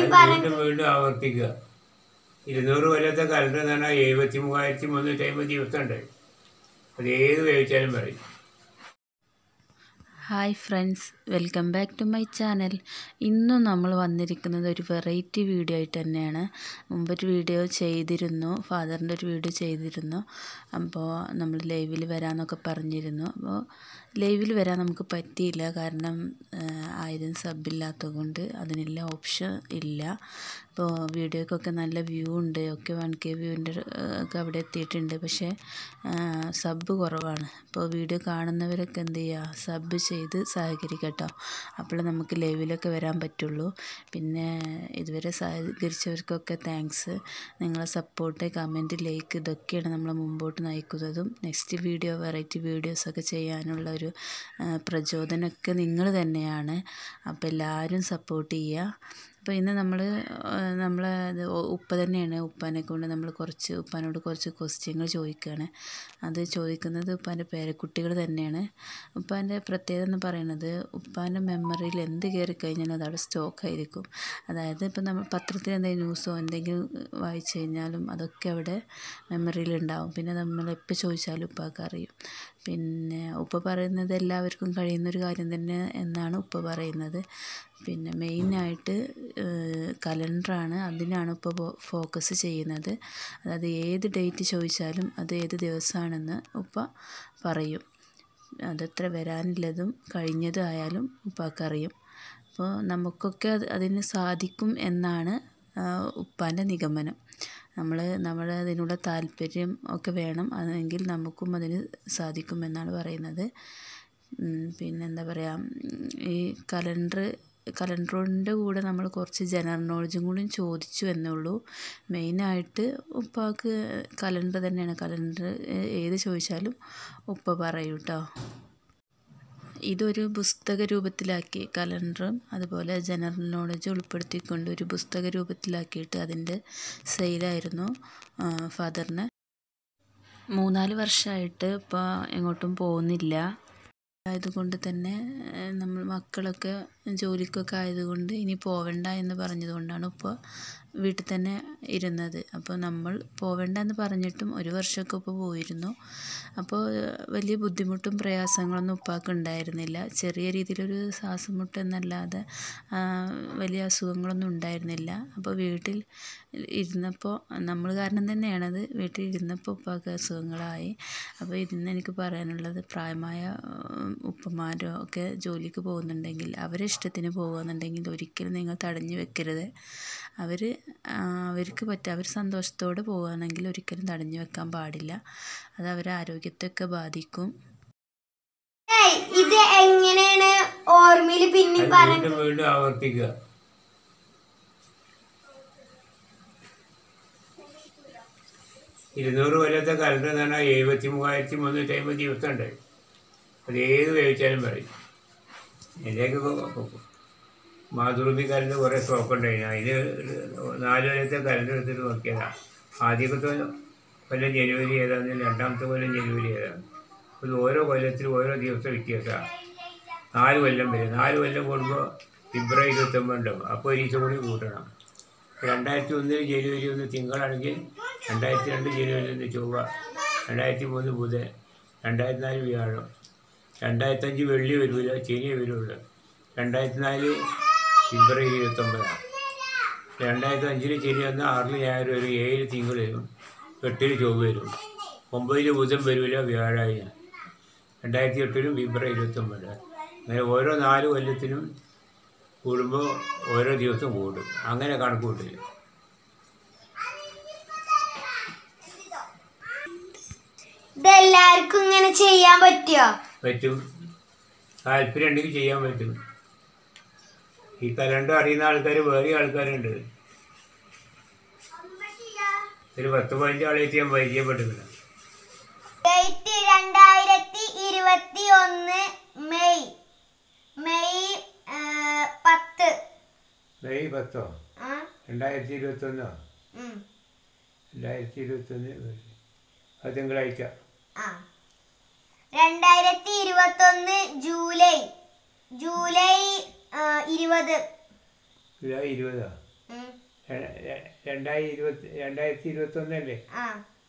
പറഞ്ഞു വീണ്ടും വീണ്ടും ആവർത്തിക്കുക ഇരുന്നൂറ് കൊല്ലത്തെ കലണ്ടർ എന്ന് പറഞ്ഞാൽ എഴുപത്തി മൂവായിരത്തി മുന്നൂറ്റി അമ്പത് ദിവസം ഉണ്ട് അത് ഏത് ഉപയോഗിച്ചാലും പറയും hi friends welcome back to my channel ഇന്നും നമ്മൾ വന്നിരിക്കുന്നത് ഒരു വെറൈറ്റി വീഡിയോ ആയിട്ട് തന്നെയാണ് മുമ്പൊരു വീഡിയോ ചെയ്തിരുന്നു ഫാദറിൻ്റെ ഒരു വീഡിയോ ചെയ്തിരുന്നു അപ്പോൾ നമ്മൾ ലൈവിൽ വരാമെന്നൊക്കെ പറഞ്ഞിരുന്നു അപ്പോൾ ലൈവിൽ വരാൻ നമുക്ക് പറ്റിയില്ല കാരണം ആഹ്, ആയിരം സബില്ലാത്തത് കൊണ്ട് അതിനുള്ള ഓപ്ഷൻ ഇല്ല അപ്പോൾ വീഡിയോക്കൊക്കെ നല്ല വ്യൂ ഉണ്ട് ഒക്കെ വൺ കെ വ്യൂവിൻ്റെ ഒക്കെ അവിടെ എത്തിയിട്ടുണ്ട് പക്ഷേ സബ് കുറവാണ് അപ്പോൾ വീഡിയോ കാണുന്നവരൊക്കെ എന്ത് ചെയ്യുക സബ് ചെയ്ത് സഹകരിക്കട്ടോ അപ്പോൾ നമുക്ക് ലൈവിലൊക്കെ വരാൻ പറ്റുള്ളൂ പിന്നെ ഇതുവരെ സഹകരിച്ചവർക്കൊക്കെ താങ്ക്സ് നിങ്ങളെ സപ്പോർട്ട് കമൻറ്റ് ലൈക്ക് ഇതൊക്കെയാണ് നമ്മളെ മുമ്പോട്ട് നയിക്കുന്നതും നെക്സ്റ്റ് വീഡിയോ വെറൈറ്റി വീഡിയോസൊക്കെ ചെയ്യാനുള്ള ഒരു ആ, പ്രചോദനമൊക്കെ നിങ്ങൾ തന്നെയാണ് അപ്പോൾ എല്ലാവരും സപ്പോർട്ട് ചെയ്യുക അപ്പോൾ ഇന്ന് നമ്മൾ നമ്മളെ ഇത് ഒ- ഉപ്പ തന്നെയാണ് ഉപ്പാനെ കൊണ്ട് നമ്മൾ കുറച്ച് ഉപ്പാനോട് കുറച്ച് ക്വസ്റ്റ്യങ്ങൾ ചോദിക്കുകയാണ് അത് ചോദിക്കുന്നത് ഉപ്പാൻ്റെ പേരക്കുട്ടികൾ തന്നെയാണ് ഉപ്പാൻ്റെ പ്രത്യേകത എന്ന് പറയുന്നത് ഉപ്പാൻ്റെ മെമ്മറിയിൽ എന്ത് കയറി കഴിഞ്ഞാലും അത് അവിടെ സ്റ്റോക്ക് ആയിരിക്കും അതായത് ഇപ്പം നമ്മൾ പത്രത്തിൽ എന്തെങ്കിലും ന്യൂസോ എന്തെങ്കിലും വായിച്ചു കഴിഞ്ഞാലും അതൊക്കെ അവിടെ മെമ്മറിയിൽ ഉണ്ടാവും പിന്നെ നമ്മൾ എപ്പോൾ ചോദിച്ചാലും ഉപ്പാക്ക് അറിയും പിന്നെ ഉപ്പ പറയുന്നത് എല്ലാവർക്കും കഴിയുന്നൊരു കാര്യം തന്നെ എന്നാണ് ഉപ്പ പറയുന്നത് പിന്നെ മെയിനായിട്ട് കലണ്ടറാണ് അതിനാണ് ഇപ്പോൾ ഫോക്കസ് ചെയ്യുന്നത് അതായത് ഏത് ഡേറ്റ് ചോദിച്ചാലും അത് ഏത് ദിവസമാണെന്ന് ഉപ്പ പറയും അതെത്ര വരാനുള്ളതും കഴിഞ്ഞതും ആയാലും ഉപ്പാക്കറിയും അപ്പോൾ നമുക്കൊക്കെ അത് അതിന് സാധിക്കും എന്നാണ് ഉപ്പാൻ്റെ നിഗമനം നമ്മൾ നമ്മൾ അതിനുള്ള താല്പര്യം ഒക്കെ വേണം അതെങ്കിൽ നമുക്കും അതിന് സാധിക്കുമെന്നാണ് പറയുന്നത് ഉം, പിന്നെന്താ പറയുക ഈ കലണ്ടർ കലണ്ടറിൻ്റെ കൂടെ നമ്മൾ കുറച്ച് ജനറൽ നോളജും കൂടി ചോദിച്ചു എന്നേ ഉള്ളൂ മെയിനായിട്ട് ഉപ്പാക്ക് കലണ്ടർ തന്നെയാണ് കലണ്ടർ ഏത് ചോദിച്ചാലും ഉപ്പ പറയും കേട്ടോ ഇതൊരു പുസ്തക രൂപത്തിലാക്കി കലണ്ടറും അതുപോലെ ജനറൽ നോളജ് ഉൾപ്പെടുത്തിക്കൊണ്ട് ഒരു പുസ്തക രൂപത്തിലാക്കിയിട്ട് അതിൻ്റെ സെയിലായിരുന്നു ഫാദറിന് മൂന്നാല് വർഷമായിട്ട് ഇപ്പോൾ എങ്ങോട്ടും പോകുന്നില്ല ആയതുകൊണ്ട് തന്നെ ഏഹ്, നമ്മൾ മക്കളൊക്കെ ജോലിക്കൊക്കെ ആയതുകൊണ്ട് ഇനി പോവണ്ട എന്ന് പറഞ്ഞതുകൊണ്ടാണ് ഇപ്പോൾ വീട്ടിൽ തന്നെ ഇരുന്നത് അപ്പോൾ നമ്മൾ പോവണ്ട എന്ന് പറഞ്ഞിട്ടും ഒരു വർഷമൊക്കെ ഇപ്പോൾ പോയിരുന്നു അപ്പോൾ ഏഹ്, വലിയ ബുദ്ധിമുട്ടും പ്രയാസങ്ങളൊന്നും ഉപ്പാക്ക് ഉണ്ടായിരുന്നില്ല ചെറിയ രീതിയിലൊരു ശ്വാസം മുട്ട് എന്നല്ലാതെ ആ, വലിയ അസുഖങ്ങളൊന്നും ഉണ്ടായിരുന്നില്ല അപ്പോൾ വീട്ടിൽ ഇരുന്നപ്പോൾ നമ്മൾ കാരണം തന്നെയാണത് വീട്ടിൽ ഇരുന്നപ്പോൾ ഉപ്പാക്ക് അസുഖങ്ങളായി അപ്പോൾ ഇതിന്ന് എനിക്ക് പറയാനുള്ളത് പ്രായമായ ഉം, ഉപ്പമാരോ ഒക്കെ ജോലിക്ക് പോകുന്നുണ്ടെങ്കിൽ അവരെ ഇഷ്ടത്തിന് പോകുന്നുണ്ടെങ്കിൽ ഒരിക്കലും നിങ്ങൾ തടഞ്ഞു വെക്കരുത് അവർ അവർക്ക് പറ്റുക അവർ സന്തോഷത്തോടെ പോകുകയാണെങ്കിൽ ഒരിക്കലും തടഞ്ഞു വെക്കാൻ പാടില്ല അത് അവരെ ആരോഗ്യത്തെയൊക്കെ ബാധിക്കും ഏയ്, ഇത് എങ്ങനെയാണ് ഓർമ്മയിൽ പിന്നെ അത് പറഞ്ഞു വീണ്ടും വീണ്ടും ആവർത്തിക്കുക ഇരുന്നൂറ് കൊല്ലത്തെ കലണ്ടർ എന്ന് പറഞ്ഞാൽ എഴുപത്തി മൂവായിരത്തി മുന്നൂറ്റി അമ്പത് ദിവസം ഉണ്ട് അത് ഏത് ഉപയോഗിച്ചാലും പറയും എൻ്റെയൊക്കെ മാതൃഭൂമി കലണ്ടർ കുറേ സ്റ്റോക്ക് ഉണ്ടായിരുന്നു അതിന് നാല് കൊല്ലത്തെ കലണ്ടർ എടുത്തിട്ട് നോക്കിയതാണ് ആദ്യത്തെ കൊല്ലം ജനുവരി ഏതാണ് രണ്ടാമത്തെ കൊല്ലം ജനുവരി ഏതാണ് അത് ഓരോ കൊല്ലത്തിലും ഓരോ ദിവസം വ്യത്യാസമാണ് നാല് കൊല്ലം വരും നാല് കൊല്ലം കൂടുമ്പോൾ ഫെബ്രുവരി ഇരുപത്തൊമ്പത് ഉണ്ടാവും അപ്പോൾ ഒരു ദിവസം കൂടി കൂട്ടണം രണ്ടായിരത്തി ഒന്നിൽ ജനുവരി ഒന്ന് തിങ്കളാണെങ്കിൽ രണ്ടായിരത്തി രണ്ട് ജനുവരി ഒന്ന് ചൊവ്വ രണ്ടായിരത്തി മൂന്ന് ബുധൻ രണ്ടായിരത്തി നാല് വ്യാഴം രണ്ടായിരത്തഞ്ച് വെള്ളി വരില്ല ശനിയെ വരുള്ളൂ രണ്ടായിരത്തി നാല് ഫെബ്രുവരി ഇരുപത്തൊമ്പതാണ് രണ്ടായിരത്തി അഞ്ചിൽ ശനി വന്ന് ആറിൽ ഞായർ വരും ഏഴിൽ തിങ്കൾ വരും എട്ടിൽ ചൊവ്വ വരും ഒമ്പതിൽ ബുധൻ വരില്ല വ്യാഴാഴ്ച രണ്ടായിരത്തി എട്ടിലും ഫെബ്രുവരി ഇരുപത്തൊമ്പത് അങ്ങനെ ഓരോ നാല് കൊല്ലത്തിനും കൂടുമ്പോൾ ഓരോ ദിവസം കൂടും അങ്ങനെ കണക്ക് കൂട്ടില്ല ഇതെല്ലാവർക്കും ഇങ്ങനെ ചെയ്യാൻ പറ്റുമോ പറ്റും താല്പര്യം ഉണ്ടെങ്കിൽ ചെയ്യാൻ പറ്റും ഈ കലണ്ടർ അറിയുന്ന ആൾക്കാർ വേറെ ആൾക്കാരുണ്ട് ഒരു പത്ത് പതിനഞ്ച് ആളായിട്ട് ഞാൻ പരിചയപ്പെട്ടിട്ടില്ല ഡേറ്റ് രണ്ടായിരത്തി ഇരുപത്തി ഒന്ന് മെയ് മെയ് ആ, പത്ത് മെയ് പത്തോ ആ, രണ്ടായിരത്തി ഇരുപത്തൊന്നോ ഉം, രണ്ടായിരത്തി ഇരുപത്തൊന്ന് അത് തിങ്കളാഴ്ച ആ. രണ്ടായിരത്തി ഇരുപത്തി ഒന്ന് ജൂലൈ ജൂലൈ ആ, ഇരുപത് ജൂലൈ ഇരുപതാ ഉം. ര- ര- രണ്ടായിരത്തി ഇരുപത്തി രണ്ടായിരത്തി ഇരുപത്തൊന്നല്ലേ ആ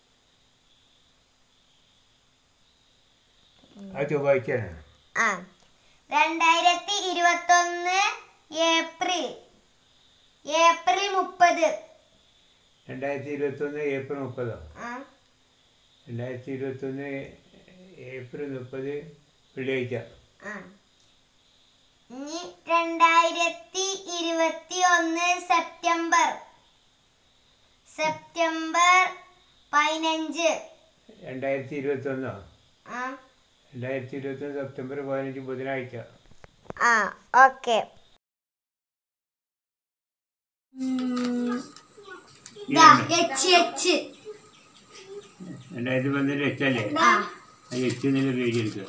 ആ ചൊവ്വാഴ്ചയാണ് ആ രണ്ടായിരത്തി ഇരുപത്തൊന്ന് ഏപ്രിൽ ഏപ്രിൽ മുപ്പത് രണ്ടായിരത്തി ഇരുപത്തൊന്ന് ഏപ്രിൽ മുപ്പതോ ആ രണ്ടായിരത്തി ഇരുപത്തൊന്ന് ഏപ്രിൽ മുപ്പത് വെള്ളിയാഴ്ച ആ ഇനി രണ്ടായിരത്തി ഇരുപത്തി ഒന്ന് സെപ്റ്റംബർ സെപ്റ്റംബർ പതിനഞ്ച് രണ്ടായിരത്തി ഇരുപത്തൊന്നോ ആ രണ്ടായിരത്തി ഇരുപത്തൊന്ന് സെപ്റ്റംബർ പതിനഞ്ച് ബുധനാഴ്ച ആ ഓക്കെ എച്ച് എച്ച് രണ്ടായിരത്തി പന്ത്രണ്ട് എച്ചല്ലേ ആ ആ എച്ച് എന്നുള്ള പേജ് എടുക്കുക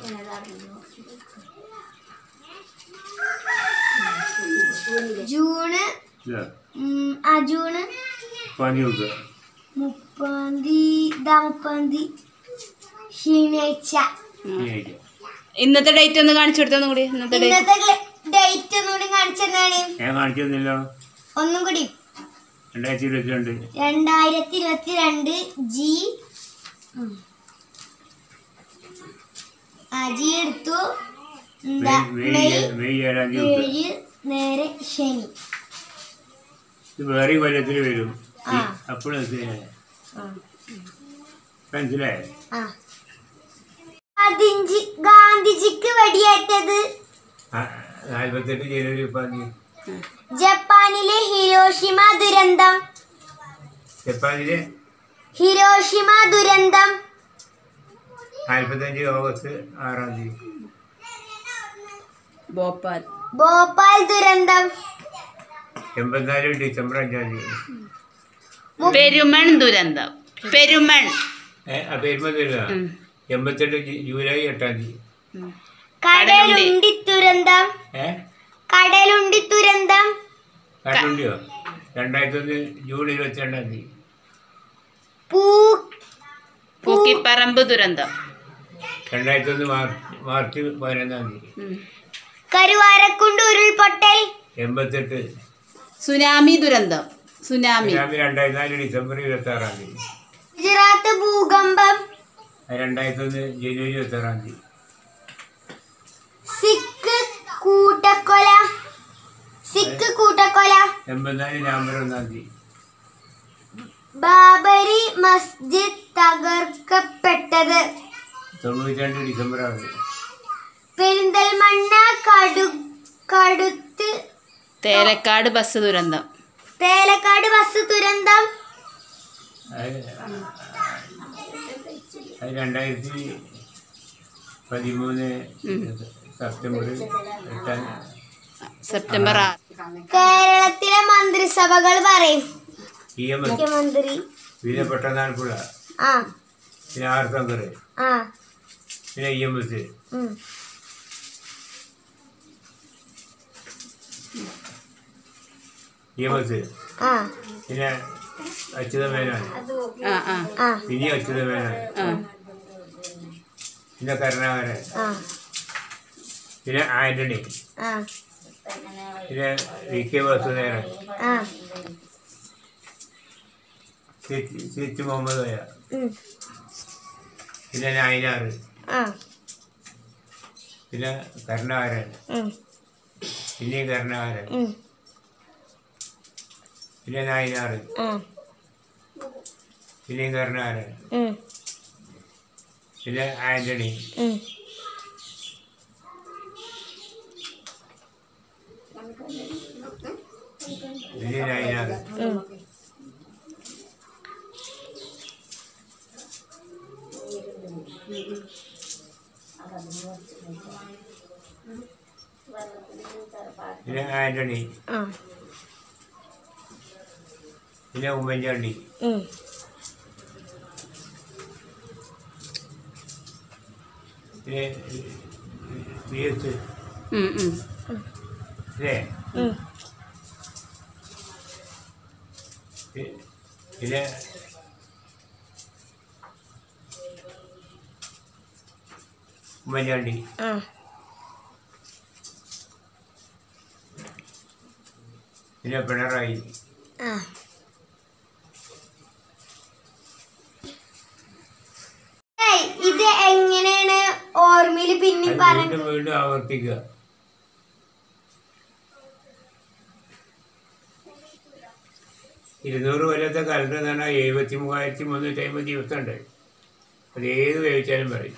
ജൂണ് ഇതാ ഉം, ആ ജൂണ് പന്നി നോക്കുക മുപ്പാം തീയതി ഇതാ മുപ്പാം തീയതി ശനിയാഴ്ച ശനിയാഴ്ച ഇന്നത്തെ ഡേറ്റ് ഒന്ന് കാണിച്ചു കൊടുത്തൊന്നും കൂടി ഇന്നത്തെ ഡേറ്റ് ഇന്നത്തെ ഡേറ്റ് ഒന്നുകൂടി കാണിച്ചെന്നാണ് ഞാൻ കാണിച്ചു തന്നില്ലോ ഒന്നും കൂടി രണ്ടായിരത്തി ഇരുപത്തിരണ്ട് രണ്ടായിരത്തി ഇരുപത്തി രണ്ട് ജി ഉം. ആ ജി എടുത്തു എന്താ മെയ് മെയ് മെയ് മെയ് ഏഴാം തീയതി വെക്കുക. ഏഴ് നേരെ ശനി ഇത് വേറെ കൊല്ലത്തിൽ വരും ആ. അപ്പോഴും ആ. മനസ്സിലായോ ആ ഗാന്ധിജി ഗാന്ധിജിക്ക് വെടിയേറ്റത് ആ, നാല്പത്തെട്ട് ജനുവരി മുപ്പാം തീയതി ജപ്പാനിലെ ഹിരോഷിമ ദുരന്തം ജപ്പാനിലെ ഹിരോഷിമ ദുരന്തം നാൽപ്പത്തഞ്ച് ഓഗസ്റ്റ് ആറാം തീയതി ഭോപ്പാൽ ഭോപ്പാൽ ദുരന്തം എൺപത്തിനാല് ഡിസംബർ അഞ്ചാം തീയതി പെരുമൺ ദുരന്തം പെരുമൺ ഏ, ആ പെരുമതില്ല ഉം. എൺപത്തെട്ട് ജൂ- ജൂലൈ എട്ടാം തീയതി ഉം. കടലുണ്ടി ദുരന്തം ഏ കടലുണ്ടി ദുരന്തം കണ്ടുണ്ടിയോ രണ്ടായിരത്തി ഒന്ന് ജൂൺ ഇരുപത്തി രണ്ടാം തീയതി പൂ പൂക്കിപ്പറമ്പ് ദുരന്തം രണ്ടായിരത്തി ഒന്ന് മാർച്ച് മാർച്ച് പതിനൊന്നാം തീയതി ഉം. കരുവാരക്കുണ്ട് ഉരുൾപൊട്ടൽ എൺപത്തെട്ട് സുനാമി ദുരന്തം സുനാമി സുനാമി രണ്ടായിരത്തി നാല് ഡിസംബർ ഇരുപത്തി ആറാം തീയതി ഗുജറാത്ത് ഭൂകമ്പം രണ്ടായിരത്തി ഒന്ന് ജനുവരി ഇരുപത്തി ആറാം തീയതി സിഖ് കൂട്ടക്കൊല സിഖ് കൂട്ടക്കൊല എൺപത്തിനാല് നവംബർ ഒന്നാം തീയതി ബാബരി മസ്ജിദ് തകർക്കപ്പെട്ടത് തൊണ്ണൂറ്റി രണ്ട് ഡിസംബർ ആറ് പെരിന്തൽമണ്ണ കടു കടുത്ത് തേലക്കാട് ബസ് ദുരന്തം തേലക്കാട് ബസ് ദുരന്തം അത് അത് രണ്ടായിരത്തി പതിമൂന്ന് സെപ്റ്റംബർ എട്ടാം സെപ്റ്റംബർ ആറ് കേരളത്തിലെ മന്ത്രിസഭകൾ പറയും ഇ എം എസ് മുഖ്യമന്ത്രി പിന്നെ പെട്ടെന്നാൽപ്പുഴ ആ പിന്നെ ആർ ശങ്കർ ആ പിന്നെ ഇ എം എസ് ഉം. ഇ എം എസ് ആ പിന്നെ അച്യുത മേനോൻ ആ ആ ആ പിന്നെ അച്യുത മേനോൻ ആ പിന്നെ കരുണാകരൻ ആ പിന്നെ ആന്റണി ആ പിന്നെ വി കെ വസുദേവൻ ആ സിച്ച് മുഹമ്മദ് കോയ ഉം. പിന്നെ നായനാർ ആ പിന്നെ കരുണാകരൻ ഉം. പിന്നെയും കരുണാകരൻ ഉം. പിന്നെ നായനാർ ആ പിന്നെയും കരുണാകരൻ ഉം. പിന്നെ ആന്റണി ഉം. പിന്നെ നായനാർ ഉം. പിന്നെ ആന്റണി ആ പിന്നെ ഉമ്മൻചാണ്ടി ഉം. പിന്നെ പി എസ് ഉം, ഉം. അല്ലേ ഉം. പി- പിന്നെ ഉമ്മൻചാണ്ടി ആ പിന്നെ പിണറായി ആ ഏയ്, ഇത് എങ്ങനെയാണ് ഓർമ്മയിൽ പിന്നെ അത് പറഞ്ഞ വീണ്ടും വീണ്ടും ആവർത്തിക്കുക ഇരുന്നൂറ് കൊല്ലത്തെ കലണ്ടർ എന്ന് പറഞ്ഞാൽ എഴുപത്തി മൂവായിരത്തി മുന്നൂറ്റി അമ്പത് ദിവസമുണ്ട് അത് ഏത് ഉപയോഗിച്ചാലും പറയും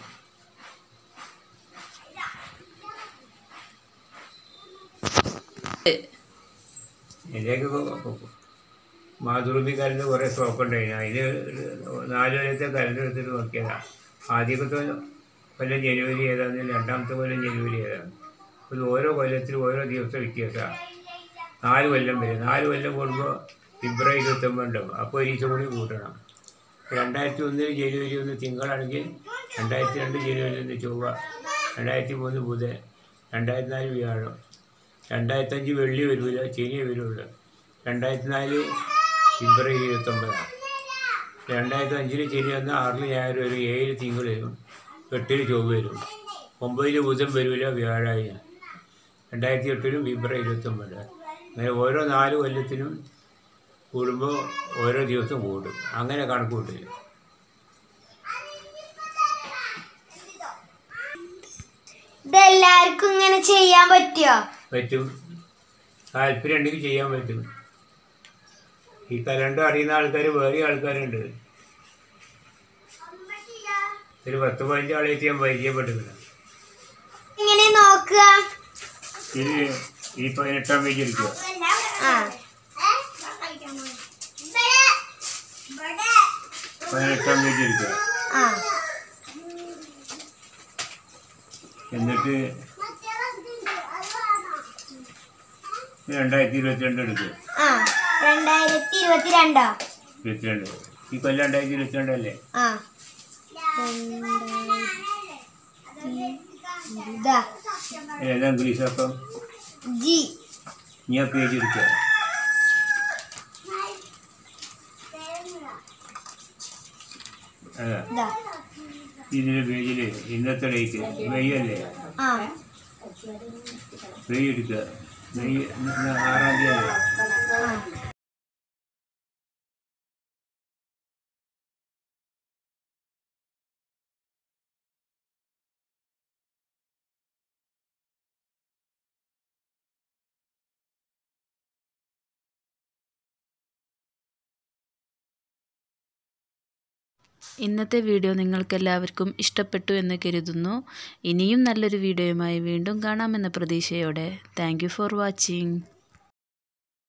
ഇതിലേക്ക് മാതൃഭൂമി കലണ്ടർ കുറേ സ്റ്റോക്ക് ഉണ്ടായിരുന്നു അതിന് നാല് കൊല്ലത്തെ കലണ്ടർ എടുത്തിട്ട് നോക്കിയതാണ് ആദ്യത്തെ കൊല്ലം ജനുവരി ഏതാണ് രണ്ടാമത്തെ കൊല്ലം ജനുവരി ഏതാണ് ഇത് ഓരോ കൊല്ലത്തിലും ഓരോ ദിവസം വ്യത്യാസമാണ് നാല് കൊല്ലം വരും നാല് കൊല്ലം കൂടുമ്പോൾ ഫെബ്രുവരി ഇരുപത്തൊമ്പത് ഉണ്ടാവും അപ്പോൾ ഒരു ദിവസം കൂടി കൂട്ടണം രണ്ടായിരത്തി ഒന്നിൽ ജനുവരി ഒന്ന് തിങ്കളാണെങ്കിൽ രണ്ടായിരത്തി രണ്ട് ജനുവരി ഒന്ന് ചൊവ്വ രണ്ടായിരത്തി മൂന്ന് ബുധൻ രണ്ടായിരത്തി നാല് വ്യാഴം രണ്ടായിരത്തഞ്ച് വെള്ളി വരില്ല ശനിയേ വരുള്ളൂ രണ്ടായിരത്തി നാല് ഫെബ്രുവരി ഇരുപത്തൊമ്പതാണ് രണ്ടായിരത്തി അഞ്ചിൽ ശനി വന്നാൽ ആറിൽ ഞായർ വരും ഏഴിൽ തിങ്കൾ വരും എട്ടിൽ ചൊവ്വ വരും ഒമ്പതിൽ ബുധൻ വരില്ല വ്യാഴാഴ്ച രണ്ടായിരത്തി എട്ടിലും ഫെബ്രുവരി ഇരുപത്തൊമ്പത് അങ്ങനെ ഓരോ നാല് കൊല്ലത്തിനും കൂടുമ്പോൾ ഓരോ ദിവസം കൂടും അങ്ങനെ കണക്ക് കൂട്ടി ഇതെല്ലാവർക്കും ഇങ്ങനെ ചെയ്യാൻ പറ്റുമോ പറ്റും താല്പര്യം ഉണ്ടെങ്കിൽ ചെയ്യാൻ പറ്റും ഈ കലണ്ടർ അറിയുന്ന ആൾക്കാർ വേറെ ആൾക്കാരുണ്ട് ഒരു പത്ത് പതിനഞ്ച് ആളായിട്ട് ഞാൻ പരിചയപ്പെട്ടിട്ടുണ്ട് ഇങ്ങനെ നോക്കുക ഇത് ഈ പതിനെട്ടാം പേജ് എടുക്കുക ആ പതിനെട്ടാം പേജ് എടുക്കുക ആ എന്നിട്ട് രണ്ടായിരത്തി ഇരുപത്തിരണ്ട് എടുക്കുക ആ രണ്ടായിരത്തി ഇരുപത്തിരണ്ടോ ഇരുപത്തിരണ്ട് ഈ കൊല്ലം രണ്ടായിരത്തി ഇരുപത്തിരണ്ടല്ലേ ആ ഇതാ ഏതാ ഇംഗ്ലീഷ് അപ്പം ജി ഞാൻ പേജ് എടുക്കുക അതാ ഇതാ ഇതിൻ്റെ പേജിൽ ഇന്നത്തെ ഡേറ്റ് മെയ് അല്ലേ ആ മെയ് എടുക്കുക മെയ് ഇന്ന് ആറാം തീയതി അല്ലേ ആ ഇന്നത്തെ വീഡിയോ നിങ്ങൾക്ക് എല്ലാവർക്കും ഇഷ്ടപ്പെട്ടു എന്ന് കരുതുന്നു ഇനിയും നല്ലൊരു വീഡിയോയുമായി വീണ്ടും കാണാമെന്ന പ്രതീക്ഷയോടെ താങ്ക് ഫോർ വാച്ചിങ്